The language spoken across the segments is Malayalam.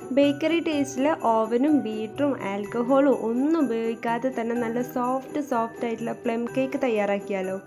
ബേക്കറി ടേസ്റ്റിൽ ഓവനും ബീറ്ററും ആൽക്കഹോളും ഒന്നും ഉപയോഗിക്കാതെ തന്നെ നല്ല സോഫ്റ്റ് സോഫ്റ്റ് ആയിട്ടുള്ള പ്ലം കേക്ക് തയ്യാറാക്കിയാലോ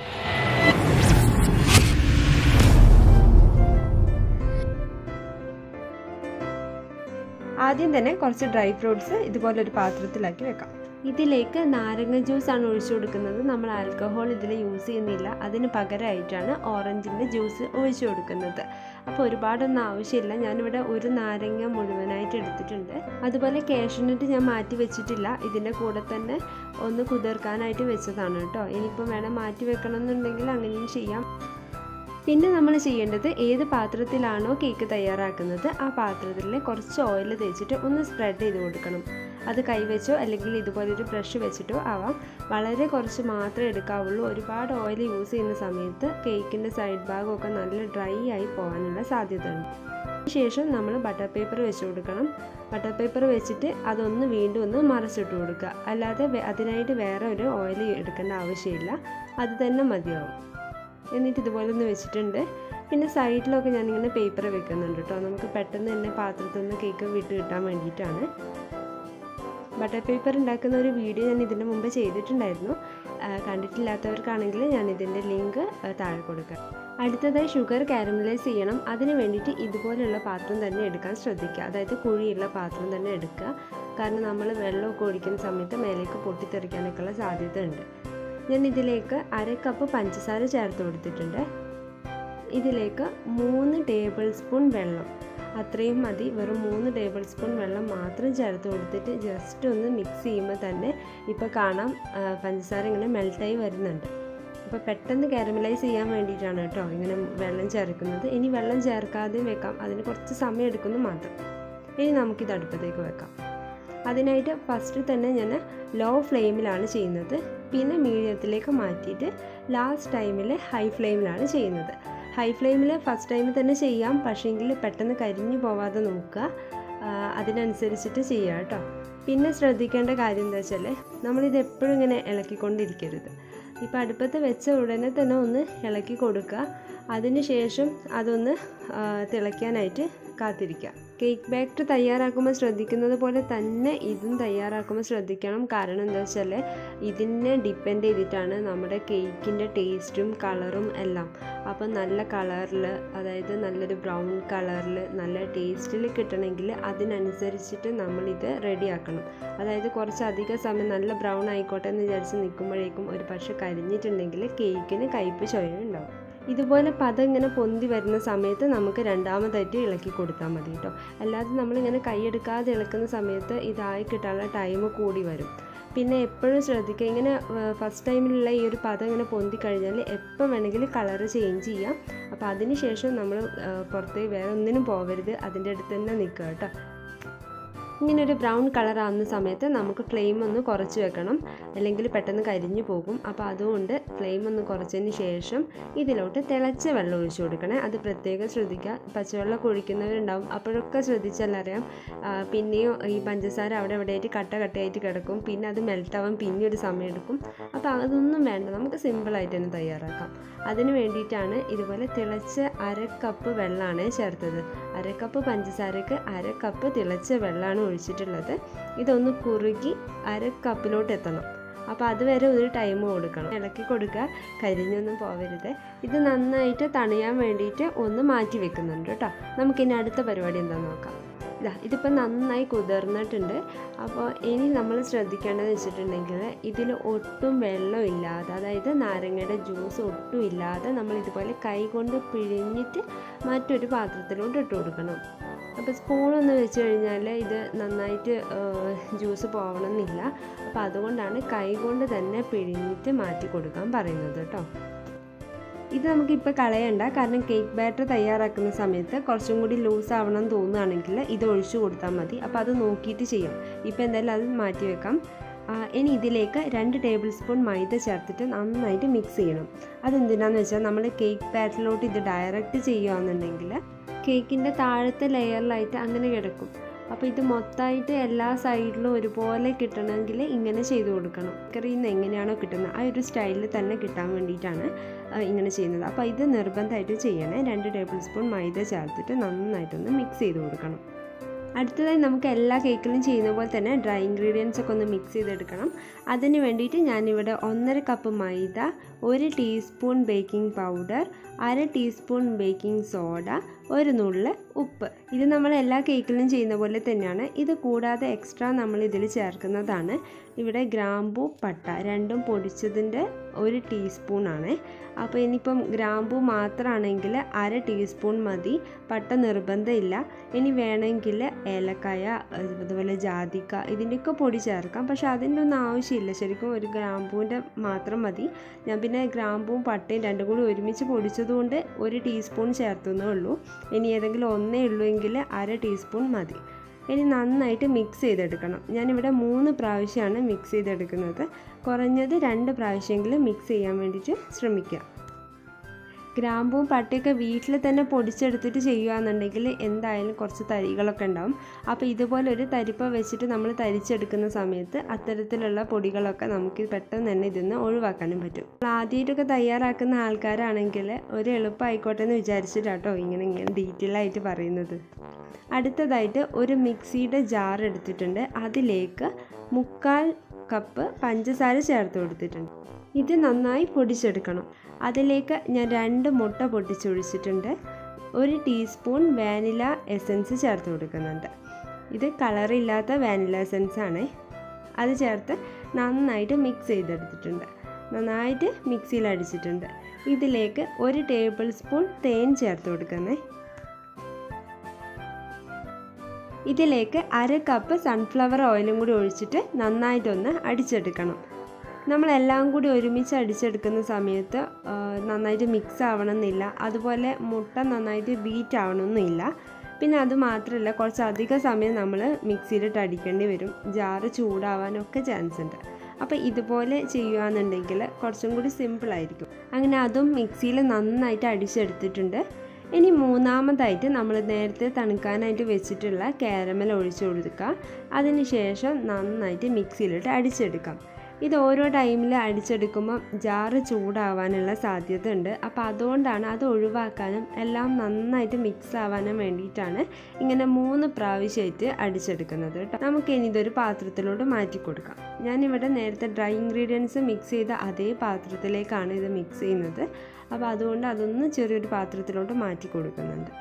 ആദ്യം തന്നെ കുറച്ച് ഡ്രൈ ഫ്രൂട്ട്സ് ഇതുപോലെ ഒരു പാത്രത്തിലാക്കി വെക്കാം ഇതിലേക്ക് നാരങ്ങ ജ്യൂസാണ് ഒഴിച്ചു കൊടുക്കുന്നത് നമ്മൾ ആൽക്കഹോൾ ഇതിൽ യൂസ് ചെയ്യുന്നില്ല അതിന് പകരമായിട്ടാണ് ഓറഞ്ചിൻ്റെ ജ്യൂസ് ഒഴിച്ചു കൊടുക്കുന്നത് അപ്പോൾ ഒരുപാടൊന്നും ആവശ്യമില്ല ഞാനിവിടെ ഒരു നാരങ്ങ മുഴുവനായിട്ട് എടുത്തിട്ടുണ്ട് അതുപോലെ കാഷ്യൂനട്ട് ഞാൻ മാറ്റി വെച്ചിട്ടില്ല ഇതിൻ്റെ കൂടെ തന്നെ ഒന്ന് കുതിർക്കാനായിട്ട് വെച്ചതാണ് കേട്ടോ ഇനിയിപ്പം വേണം മാറ്റി വെക്കണം എന്നുണ്ടെങ്കിൽ അങ്ങനെയും ചെയ്യാം പിന്നെ നമ്മൾ ചെയ്യേണ്ടത് ഏത് പാത്രത്തിലാണോ കേക്ക് തയ്യാറാക്കുന്നത് ആ പാത്രത്തിൽ കുറച്ച് ഓയിൽ തേച്ചിട്ട് ഒന്ന് സ്പ്രെഡ് ചെയ്ത് കൊടുക്കണം അത് കൈവച്ചോ അല്ലെങ്കിൽ ഇതുപോലൊരു ബ്രഷ് വെച്ചിട്ടോ ആവാം വളരെ കുറച്ച് മാത്രമേ എടുക്കാവുള്ളൂ ഒരുപാട് ഓയിൽ യൂസ് ചെയ്യുന്ന സമയത്ത് കേക്കിൻ്റെ സൈഡ് ഭാഗമൊക്കെ നല്ല ഡ്രൈ ആയി പോകാനുള്ള സാധ്യത ഉണ്ട് ശേഷം നമ്മൾ ബട്ടർ പേപ്പർ വെച്ച് കൊടുക്കണം ബട്ടർ പേപ്പർ വെച്ചിട്ട് അതൊന്ന് വീണ്ടും ഒന്ന് മറച്ചിട്ട് കൊടുക്കുക അല്ലാതെ അതിനായിട്ട് വേറെ ഒരു ഓയിൽ എടുക്കേണ്ട ആവശ്യമില്ല അത് തന്നെ മതിയാവും എന്നിട്ട് ഇതുപോലെ ഒന്ന് വെച്ചിട്ടുണ്ട് പിന്നെ സൈഡിലൊക്കെ ഞാനിങ്ങനെ പേപ്പർ വെക്കുന്നുണ്ട് കേട്ടോ നമുക്ക് പെട്ടെന്ന് തന്നെ പാത്രത്തിൽ നിന്ന് കേക്ക് വിട്ട് കിട്ടാൻ വേണ്ടിയിട്ടാണ് ബട്ടർ പേപ്പർ ഉണ്ടാക്കുന്ന ഒരു വീഡിയോ ഞാൻ ഇതിന് മുമ്പ് ചെയ്തിട്ടുണ്ടായിരുന്നു കണ്ടിട്ടില്ലാത്തവർക്കാണെങ്കിൽ ഞാൻ ഇതിൻ്റെ ലിങ്ക് താഴെ കൊടുക്കാം അടുത്തതായി ഷുഗർ കാരമലൈസ് ചെയ്യണം അതിന് വേണ്ടിയിട്ട് ഇതുപോലെയുള്ള പാത്രം തന്നെ എടുക്കാൻ ശ്രദ്ധിക്കുക അതായത് കുഴിയുള്ള പാത്രം തന്നെ എടുക്കുക കാരണം നമ്മൾ വെള്ളമൊക്കെ ഒഴിക്കുന്ന സമയത്ത് മേലേക്ക് പൊട്ടിത്തെറിക്കാനൊക്കെയുള്ള സാധ്യത ഉണ്ട് ഞാൻ ഇതിലേക്ക് അര കപ്പ് പഞ്ചസാര ചേർത്ത് കൊടുത്തിട്ടുണ്ട് ഇതിലേക്ക് മൂന്ന് ടേബിൾ സ്പൂൺ വെള്ളം അത്രയും മതി വെറും മൂന്ന് ടേബിൾ സ്പൂൺ വെള്ളം മാത്രം ചേർത്ത് കൊടുത്തിട്ട് ജസ്റ്റ് ഒന്ന് മിക്സ് ചെയ്യുമ്പോൾ തന്നെ ഇപ്പോൾ കാണാം പഞ്ചസാര ഇങ്ങനെ മെൽട്ടായി വരുന്നുണ്ട് അപ്പോൾ പെട്ടെന്ന് കാരമലൈസ് ചെയ്യാൻ വേണ്ടിയിട്ടാണ് കേട്ടോ ഇങ്ങനെ വെള്ളം ചേർക്കുന്നത് ഇനി വെള്ളം ചേർക്കാതെ വെക്കാം അതിന് കുറച്ച് സമയം എടുക്കുന്നു മാത്രം ഇനി നമുക്കിത് അടുപ്പത്തേക്ക് വെക്കാം അതിനായിട്ട് ഫസ്റ്റ് തന്നെ ഞാൻ ലോ ഫ്ലെയിമിലാണ് ചെയ്യുന്നത് പിന്നെ മീഡിയത്തിലേക്ക് മാറ്റിയിട്ട് ലാസ്റ്റ് ടൈമിൽ ഹൈ ഫ്ലെയിമിലാണ് ചെയ്യുന്നത് ഹൈ ഫ്ലെയിമിൽ ഫസ്റ്റ് ടൈമിൽ തന്നെ ചെയ്യാം പക്ഷേങ്കിൽ പെട്ടെന്ന് കരിഞ്ഞു പോവാതെ നോക്കുക അതിനനുസരിച്ചിട്ട് ചെയ്യുക കേട്ടോ പിന്നെ ശ്രദ്ധിക്കേണ്ട കാര്യം എന്താ വെച്ചാൽ നമ്മളിത് എപ്പോഴും ഇങ്ങനെ ഇളക്കിക്കൊണ്ടിരിക്കരുത് ഇപ്പോൾ അടുപ്പത്ത് വെച്ച ഉടനെ തന്നെ ഒന്ന് ഇളക്കി കൊടുക്കുക അതിനുശേഷം അതൊന്ന് തിളയ്ക്കാനായിട്ട് കാത്തിരിക്കുക കേക്ക് ബാറ്റർ തയ്യാറാക്കുമ്പോൾ ശ്രദ്ധിക്കുന്നത് പോലെ തന്നെ ഇതും തയ്യാറാക്കുമ്പോൾ ശ്രദ്ധിക്കണം കാരണം എന്താ വെച്ചാൽ ഇതിനെ ഡിപ്പെൻഡ് ചെയ്തിട്ടാണ് നമ്മുടെ കേക്കിൻ്റെ ടേസ്റ്റും കളറും എല്ലാം അപ്പം നല്ല കളറിൽ അതായത് നല്ലൊരു ബ്രൗൺ കളറിൽ നല്ല ടേസ്റ്റിൽ കിട്ടണമെങ്കിൽ അതിനനുസരിച്ചിട്ട് നമ്മളിത് റെഡിയാക്കണം അതായത് കുറച്ചധികം സമയം നല്ല ബ്രൗൺ ആയിക്കോട്ടെ എന്ന് വിചാരിച്ച് നിൽക്കുമ്പോഴേക്കും ഒരു പക്ഷേ കരിഞ്ഞിട്ടുണ്ടെങ്കിൽ കേക്കിന് കയ്പ്പ് ചൊയ ഉണ്ടാവും ഇതുപോലെ പദം ഇങ്ങനെ പൊന്തി വരുന്ന സമയത്ത് നമുക്ക് രണ്ടാമതായിട്ട് ഇളക്കി കൊടുത്താൽ മതി കേട്ടോ അല്ലാതെ നമ്മളിങ്ങനെ കൈയെടുക്കാതെ ഇളക്കുന്ന സമയത്ത് ഇതായി കിട്ടാനുള്ള ടൈം കൂടി വരും പിന്നെ എപ്പോഴും ശ്രദ്ധിക്കുക ഇങ്ങനെ ഫസ്റ്റ് ടൈമിലുള്ള ഈ ഒരു പദം ഇങ്ങനെ പൊന്തി കഴിഞ്ഞാൽ എപ്പോൾ വേണമെങ്കിലും കളറ് ചേഞ്ച് ചെയ്യാം അപ്പോൾ അതിന് ശേഷം നമ്മൾ പുറത്തേക്ക് വേറെ ഒന്നിനും പോകരുത് അതിൻ്റെ അടുത്ത് തന്നെ നിൽക്കുക കേട്ടോ ഇങ്ങനെ ഒരു ബ്രൗൺ കളർ ആവുന്ന സമയത്ത് നമുക്ക് ഫ്ലെയിം ഒന്ന് കുറച്ച് വെക്കണം അല്ലെങ്കിൽ പെട്ടെന്ന് കരിഞ്ഞു പോകും അപ്പോൾ അതുകൊണ്ട് ഫ്ലെയിം ഒന്ന് കുറച്ചതിന് ശേഷം ഇതിലോട്ട് തിളച്ച വെള്ളം ഒഴിച്ചു കൊടുക്കണേ അത് പ്രത്യേകം ശ്രദ്ധിക്കുക പച്ചവെള്ളം ഒഴിക്കുന്നവരുണ്ടാവും അപ്പോഴൊക്കെ ശ്രദ്ധിച്ചാൽ അറിയാം പിന്നെയും ഈ പഞ്ചസാര അവിടെ എവിടെയായിട്ട് കട്ട കട്ടയായിട്ട് കിടക്കും പിന്നെ അത് മെൽട്ടാവാൻ പിന്നെ ഒരു സമയം എടുക്കും അപ്പോൾ അതൊന്നും വേണ്ട നമുക്ക് സിമ്പിളായിട്ട് തന്നെ തയ്യാറാക്കാം അതിന് വേണ്ടിയിട്ടാണ് ഇതുപോലെ തിളച്ച അര കപ്പ് വെള്ളമാണ് ചേർത്തത് അര കപ്പ് പഞ്ചസാരക്ക് അര കപ്പ് തിളച്ച വെള്ളമാണ് ഒഴിച്ചിട്ടുള്ളത് ഇതൊന്ന് കുറുകി അര കപ്പിലോട്ട് എത്തണം അപ്പോൾ അതുവരെ ഒരു ടൈം കൊടുക്കണം ഇളക്കി കൊടുക്കുക കരിഞ്ഞൊന്നും പോവരുത് ഇത് നന്നായിട്ട് തണിയാൻ വേണ്ടിയിട്ട് ഒന്ന് മാറ്റി വെക്കുന്നുണ്ട് കേട്ടോ നമുക്കിനി അടുത്ത പരിപാടി എന്താണെന്ന് നോക്കാം ഇതാ ഇതിപ്പോൾ നന്നായി കുതിർന്നിട്ടുണ്ട് അപ്പോൾ ഇനി നമ്മൾ ശ്രദ്ധിക്കേണ്ടത് വെച്ചിട്ടുണ്ടെങ്കിൽ ഇതിൽ ഒട്ടും വെള്ളം ഇല്ലാതെ അതായത് നാരങ്ങയുടെ ജ്യൂസ് ഒട്ടും ഇല്ലാതെ നമ്മൾ ഇതുപോലെ കൈ കൊണ്ട് പിഴിഞ്ഞിട്ട് മറ്റൊരു പാത്രത്തിലോട്ട് ഇട്ട് കൊടുക്കണം അപ്പോൾ സ്പൂണൊന്ന് വെച്ച് കഴിഞ്ഞാൽ ഇത് നന്നായിട്ട് ജ്യൂസ് പോകണമെന്നില്ല അപ്പോൾ അതുകൊണ്ടാണ് കൈ കൊണ്ട് തന്നെ പിഴിഞ്ഞിട്ട് മാറ്റി കൊടുക്കാൻ പറയുന്നത് കേട്ടോ ഇത് നമുക്കിപ്പോൾ കളയണ്ട കാരണം കേക്ക് ബാറ്റർ തയ്യാറാക്കുന്ന സമയത്ത് കുറച്ചും കൂടി ലൂസ് ആവണം തോന്നുകയാണെങ്കിൽ ഇത് ഒഴിച്ചു കൊടുത്താൽ മതി അപ്പോൾ അത് നോക്കിയിട്ട് ചെയ്യാം ഇപ്പോൾ എന്തായാലും അത് മാറ്റി വെക്കാം ഇനി ഇതിലേക്ക് രണ്ട് ടേബിൾ സ്പൂൺ മൈദ ചേർത്തിട്ട് നന്നായിട്ട് മിക്സ് ചെയ്യണം അതെന്തിനാന്ന് വെച്ചാൽ നമ്മൾ കേക്ക് ബാറ്ററിലോട്ട് ഇത് ഡയറക്റ്റ് ചെയ്യുകയാണെന്നുണ്ടെങ്കിൽ കേക്കിൻ്റെ താഴത്തെ ലെയറിലായിട്ട് അങ്ങനെ കിടക്കും അപ്പോൾ ഇത് മൊത്തമായിട്ട് എല്ലാ സൈഡിലും ഒരുപോലെ കിട്ടണമെങ്കിൽ ഇങ്ങനെ ചെയ്ത് കൊടുക്കണം ബേക്കറിയിൽ നിന്ന് എങ്ങനെയാണോ കിട്ടുന്നത് ആ ഒരു സ്റ്റൈലിൽ തന്നെ കിട്ടാൻ വേണ്ടിയിട്ടാണ് ഇങ്ങനെ ചെയ്യുന്നത് അപ്പോൾ ഇത് നിർബന്ധമായിട്ട് ചെയ്യണേ രണ്ട് ടേബിൾ സ്പൂൺ മൈദ ചേർത്തിട്ട് നന്നായിട്ടൊന്ന് മിക്സ് ചെയ്ത് കൊടുക്കണം അടുത്തതായി നമുക്ക് എല്ലാ കേക്കിലും ചെയ്യുന്ന പോലെ തന്നെ ഡ്രൈ ഇൻഗ്രീഡിയൻസ് ഒക്കെ ഒന്ന് മിക്സ് ചെയ്തെടുക്കണം അതിന് വേണ്ടിയിട്ട് ഞാനിവിടെ ഒന്നര കപ്പ് മൈദ ഒരു ടീസ്പൂൺ ബേക്കിംഗ് പൗഡർ അര ടീസ്പൂൺ ബേക്കിംഗ് സോഡ ഒരു നുള്ള് ഉപ്പ് ഇത് നമ്മൾ എല്ലാ കേക്കിലും ചെയ്യുന്ന പോലെ തന്നെയാണ് ഇത് കൂടാതെ എക്സ്ട്രാ നമ്മൾ ഇതിൽ ചേർക്കുന്നതാണ് ഇവിടെ ഗ്രാമ്പൂ പട്ട രണ്ടും പൊടിച്ചതിൻ്റെ ഒരു ടീസ്പൂണാണ് അപ്പോൾ ഇനിയിപ്പം ഗ്രാമ്പൂ മാത്രമാണെങ്കിൽ അര ടീസ്പൂൺ മതി പട്ട നിർബന്ധമില്ല ഇനി വേണമെങ്കിൽ ഏലക്കായ അതുപോലെ ജാതിക്ക ഇതിൻ്റെയൊക്കെ പൊടി ചേർക്കാം പക്ഷെ അതിൻ്റെ ഒന്നും ആവശ്യമില്ല ശരിക്കും ഒരു ഗ്രാമ്പൂവിൻ്റെ മാത്രം മതി ഞാൻ പിന്നെ ഗ്രാമ്പൂവും പട്ടയും രണ്ടും കൂടി ഒരുമിച്ച് പൊടിച്ചതുകൊണ്ട് ഒരു ടീസ്പൂൺ ചേർത്തുന്നേ ഉള്ളൂ ഇനി ഏതെങ്കിലും ഒന്നേ ഉള്ളൂ എങ്കിൽ അര ടീസ്പൂൺ മതി ഇനി നന്നായിട്ട് മിക്സ് ചെയ്തെടുക്കണം ഞാനിവിടെ മൂന്ന് പ്രാവശ്യമാണ് മിക്സ് ചെയ്തെടുക്കുന്നത് കുറഞ്ഞത് രണ്ട് പ്രാവശ്യമെങ്കിലും മിക്സ് ചെയ്യാൻ വേണ്ടിയിട്ട് ശ്രമിക്കുക ഗ്രാമ്പും പട്ടയൊക്കെ വീട്ടിൽ തന്നെ പൊടിച്ചെടുത്തിട്ട് ചെയ്യുകയാണെന്നുണ്ടെങ്കിൽ എന്തായാലും കുറച്ച് തരികളൊക്കെ ഉണ്ടാവും അപ്പോൾ ഇതുപോലെ ഒരു തരിപ്പ വെച്ചിട്ട് നമ്മൾ തരിച്ചെടുക്കുന്ന സമയത്ത് അത്തരത്തിലുള്ള പൊടികളൊക്കെ നമുക്ക് പെട്ടെന്ന് തന്നെ ഇതിൽ നിന്ന് ഒഴിവാക്കാനും പറ്റും ആദ്യമായിട്ടൊക്കെ തയ്യാറാക്കുന്ന ആൾക്കാരാണെങ്കിൽ ഒരു എളുപ്പമായിക്കോട്ടെ എന്ന് വിചാരിച്ചിട്ടാട്ടോ ഇങ്ങനെ ഇങ്ങനെ ഡീറ്റെയിൽ ആയിട്ട് പറയുന്നത് അടുത്തതായിട്ട് ഒരു മിക്സിയുടെ ജാർ എടുത്തിട്ടുണ്ട് അതിലേക്ക് മുക്കാൽ കപ്പ് പഞ്ചസാര ചേർത്ത് കൊടുത്തിട്ടുണ്ട് ഇത് നന്നായി പൊടിച്ചെടുക്കണം അതിലേക്ക് ഞാൻ രണ്ട് മുട്ട പൊട്ടിച്ചൊഴിച്ചിട്ടുണ്ട് ഒരു ടീസ്പൂൺ വാനില എസൻസ് ചേർത്ത് കൊടുക്കുന്നുണ്ട് ഇത് കളറില്ലാത്ത വാനില എസൻസ് ആണ് അത് ചേർത്ത് നന്നായിട്ട് മിക്സ് ചെയ്തെടുത്തിട്ടുണ്ട് നന്നായിട്ട് മിക്സിയിൽ അടിച്ചിട്ടുണ്ട് ഇതിലേക്ക് ഒരു ടേബിൾ സ്പൂൺ തേൻ ചേർത്ത് കൊടുക്കുന്നേ ഇതിലേക്ക് അര കപ്പ് സൺഫ്ലവർ ഓയിലും കൂടി ഒഴിച്ചിട്ട് നന്നായിട്ടൊന്ന് അടിച്ചെടുക്കണം നമ്മളെല്ലാം കൂടി ഒരുമിച്ച് അടിച്ചെടുക്കുന്ന സമയത്ത് നന്നായിട്ട് മിക്സ് ആവണമെന്നില്ല അതുപോലെ മുട്ട നന്നായിട്ട് ബീറ്റ് ആവണമെന്നില്ല പിന്നെ അത് മാത്രമല്ല കുറച്ച് അധിക സമയം നമ്മൾ മിക്സിയിലിട്ട് അടിക്കേണ്ടി വരും ജാറ് ചൂടാവാനൊക്കെ ചാൻസ് ഉണ്ട് അപ്പോൾ ഇതുപോലെ ചെയ്യുകയാണെന്നുണ്ടെങ്കിൽ കുറച്ചും കൂടി സിമ്പിളായിരിക്കും അങ്ങനെ അതും മിക്സിയിൽ നന്നായിട്ട് അടിച്ചെടുത്തിട്ടുണ്ട് ഇനി മൂന്നാമതായിട്ട് നമ്മൾ നേരത്തെ തണുക്കാനായിട്ട് വെച്ചിട്ടുള്ള കാരമൽ ഒഴിച്ചു കൊടുക്കുക അതിനുശേഷം നന്നായിട്ട് മിക്സിയിലിട്ട് അടിച്ചെടുക്കാം ഇത് ഓരോ ടൈമിൽ അടിച്ചെടുക്കുമ്പോൾ ജാറ് ചൂടാവാനുള്ള സാധ്യത ഉണ്ട് അപ്പോൾ അതുകൊണ്ടാണ് അത് ഒഴിവാക്കാനും എല്ലാം നന്നായിട്ട് മിക്സ് ആവാനും വേണ്ടിയിട്ടാണ് ഇങ്ങനെ മൂന്ന് പ്രാവശ്യമായിട്ട് അടിച്ചെടുക്കുന്നത് കേട്ടോ നമുക്ക് ഇനി ഇതൊരു പാത്രത്തിലോട്ട് മാറ്റി കൊടുക്കാം ഞാനിവിടെ നേരത്തെ ഡ്രൈ ഇൻഗ്രീഡിയൻസ് മിക്സ് ചെയ്ത അതേ പാത്രത്തിലേക്കാണ് ഇത് മിക്സ് ചെയ്യുന്നത് അപ്പോൾ അതുകൊണ്ട് അതൊന്ന് ചെറിയൊരു പാത്രത്തിലോട്ട് മാറ്റി കൊടുക്കുന്നുണ്ട്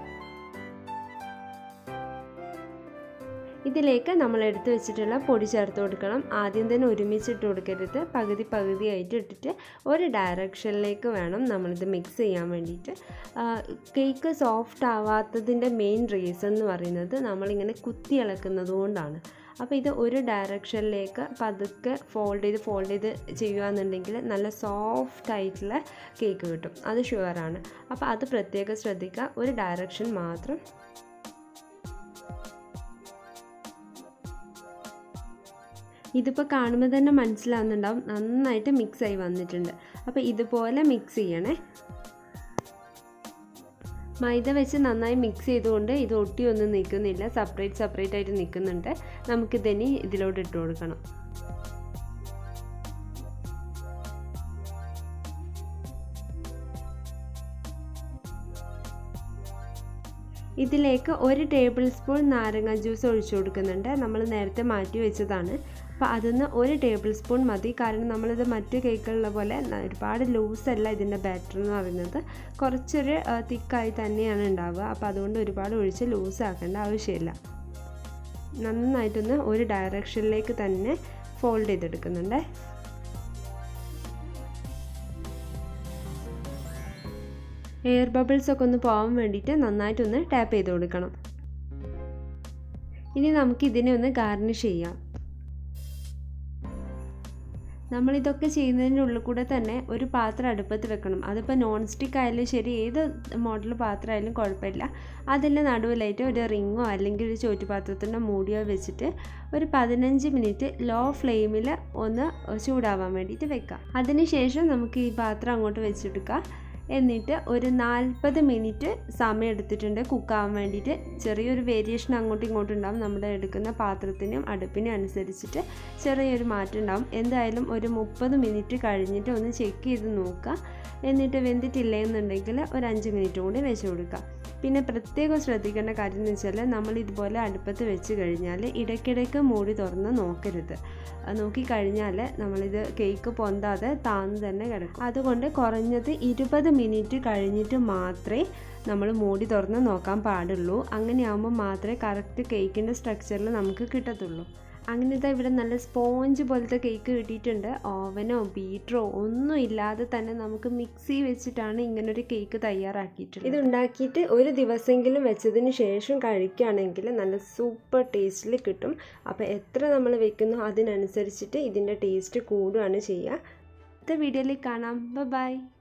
ഇതിലേക്ക് നമ്മൾ എടുത്തു വെച്ചിട്ടുള്ള പൊടി ചേർത്ത് കൊടുക്കണം ആദ്യം തന്നെ ഒരുമിച്ച് ഇട്ട് കൊടുക്കരുത് പകുതി പകുതിയായിട്ട് ഇട്ടിട്ട് ഒരു ഡയറക്ഷനിലേക്ക് വേണം നമ്മളിത് മിക്സ് ചെയ്യാൻ വേണ്ടിയിട്ട് കേക്ക് സോഫ്റ്റ് ആവാത്തതിൻ്റെ മെയിൻ റീസൺ എന്ന് പറയുന്നത് നമ്മളിങ്ങനെ കുത്തി ഇളക്കുന്നത് കൊണ്ടാണ് അപ്പോൾ ഇത് ഒരു ഡയറക്ഷനിലേക്ക് പതുക്കെ ഫോൾഡ് ചെയ്ത് ഫോൾഡ് ചെയ്ത് ചെയ്യുകയാണെന്നുണ്ടെങ്കിൽ നല്ല സോഫ്റ്റ് ആയിട്ടുള്ള കേക്ക് കിട്ടും അത് ഷുവറാണ് അപ്പോൾ അത് പ്രത്യേകം ശ്രദ്ധിക്കുക ഒരു ഡയറക്ഷൻ മാത്രം ഇതിപ്പോൾ കാണുമ്പോൾ തന്നെ മനസ്സിലാവുന്നുണ്ടാവും നന്നായിട്ട് മിക്സ് ആയി വന്നിട്ടുണ്ട് അപ്പോൾ ഇതുപോലെ മിക്സ് ചെയ്യണേ മൈദ വെച്ച് നന്നായി മിക്സ് ചെയ്തുകൊണ്ട് ഇത് ഒട്ടിയൊന്നും നിൽക്കുന്നില്ല സെപ്പറേറ്റ് സെപ്പറേറ്റ് ആയിട്ട് നിൽക്കുന്നുണ്ട് നമുക്കിതിനി ഇതിലോട്ട് ഇട്ട് കൊടുക്കണം ഇതിലേക്ക് ഒരു ടേബിൾ സ്പൂൺ നാരങ്ങ ജ്യൂസ് ഒഴിച്ചു കൊടുക്കുന്നുണ്ട് നമ്മൾ നേരത്തെ മാറ്റി വെച്ചതാണ് അപ്പോൾ അതിന്ന് ഒരു ടേബിൾ സ്പൂൺ മതി കാരണം നമ്മളിത് മറ്റു കേക്കുകളിലെ പോലെ ഒരുപാട് ലൂസല്ല ഇതിൻ്റെ ബാറ്റർ എന്ന് പറയുന്നത് കുറച്ചൊരു തിക്കായി തന്നെയാണ് ഉണ്ടാവുക അപ്പോൾ അതുകൊണ്ട് ഒരുപാട് ഒഴിച്ച് ലൂസ് ആക്കേണ്ട ആവശ്യമില്ല നന്നായിട്ടൊന്ന് ഒരു ഡയറക്ഷനിലേക്ക് തന്നെ ഫോൾഡ് ചെയ്തെടുക്കുന്നുണ്ട് എയർ ബബിൾസ് ഒക്കെ ഒന്ന് പോകാൻ വേണ്ടിയിട്ട് നന്നായിട്ടൊന്ന് ടാപ്പ് ചെയ്ത് കൊടുക്കണം ഇനി നമുക്ക് ഇതിനെ ഒന്ന് ഗാർണിഷ് ചെയ്യാം നമ്മളിതൊക്കെ ചെയ്യുന്നതിൻ്റെ ഉള്ളിൽ കൂടെ തന്നെ ഒരു പാത്രം അടുപ്പത്ത് വെക്കണം അതിപ്പോൾ നോൺ സ്റ്റിക്ക് ആയാലും ശരി ഏത് മോഡൽ പാത്രമായാലും കുഴപ്പമില്ല അതിൻ്റെ നടുവിലായിട്ട് ഒരു റിങ്ങോ അല്ലെങ്കിൽ ഒരു ചോറ്റുപാത്രത്തിൻ്റെ മൂടിയോ വെച്ചിട്ട് ഒരു പതിനഞ്ച് മിനിറ്റ് ലോ ഫ്ലെയിമിൽ ഒന്ന് ചൂടാവാൻ വേണ്ടിയിട്ട് വെക്കാം അതിനുശേഷം നമുക്ക് ഈ പാത്രം അങ്ങോട്ട് വെച്ചെടുക്കാം എന്നിട്ട് ഒരു നാൽപ്പത് മിനിറ്റ് സമയം എടുത്തിട്ടുണ്ട് കുക്കാവാൻ വേണ്ടിയിട്ട് ചെറിയൊരു വേരിയേഷൻ അങ്ങോട്ടും ഇങ്ങോട്ടും ഉണ്ടാവും നമ്മുടെ എടുക്കുന്ന പാത്രത്തിനും അടുപ്പിനും അനുസരിച്ചിട്ട് ചെറിയൊരു മാറ്റം ഉണ്ടാവും എന്തായാലും ഒരു മുപ്പത് മിനിറ്റ് കഴിഞ്ഞിട്ട് ഒന്ന് ചെക്ക് ചെയ്ത് നോക്കുക എന്നിട്ട് വെന്തിട്ടില്ല എന്നുണ്ടെങ്കിൽ ഒരു അഞ്ച് മിനിറ്റ് കൂടി വെച്ച് കൊടുക്കുക പിന്നെ പ്രത്യേകം ശ്രദ്ധിക്കേണ്ട കാര്യം എന്ന് വെച്ചാൽ നമ്മൾ ഇതുപോലെ അടുപ്പത്ത് വെച്ച് കഴിഞ്ഞാൽ ഇടയ്ക്കിടയ്ക്ക് മൂടി തുറന്ന് നോക്കരുത് നോക്കിക്കഴിഞ്ഞാൽ നമ്മളിത് കേക്ക് പൊന്താതെ താന്ന് തന്നെ കിടക്കും അതുകൊണ്ട് കുറഞ്ഞത് ഇരുപത് മിനിറ്റ് കഴിഞ്ഞിട്ട് മാത്രമേ നമ്മൾ മൂടി തുറന്ന് നോക്കാൻ പാടുള്ളൂ അങ്ങനെയാകുമ്പോൾ മാത്രമേ കറക്റ്റ് കേക്കിൻ്റെ സ്ട്രക്ചറിൽ നമുക്ക് കിട്ടത്തുള്ളൂ അങ്ങനത്തെ ഇവിടെ നല്ല സ്പോഞ്ച് പോലത്തെ കേക്ക് കിട്ടിയിട്ടുണ്ട് ഓവനോ ബീറ്ററോ ഒന്നും ഇല്ലാതെ തന്നെ നമുക്ക് മിക്സി വെച്ചിട്ടാണ് ഇങ്ങനൊരു കേക്ക് തയ്യാറാക്കിയിട്ടുള്ളത് ഇത് ഉണ്ടാക്കിയിട്ട് ഒരു ദിവസമെങ്കിലും വെച്ചതിന് ശേഷം കഴിക്കുകയാണെങ്കിൽ നല്ല സൂപ്പർ ടേസ്റ്റിൽ കിട്ടും അപ്പോൾ എത്ര നമ്മൾ വെക്കുന്നു അതിനനുസരിച്ചിട്ട് ഇതിൻ്റെ ടേസ്റ്റ് കൂടുകയാണ് ചെയ്യുക അടുത്ത വീഡിയോയിൽ കാണാം ബൈ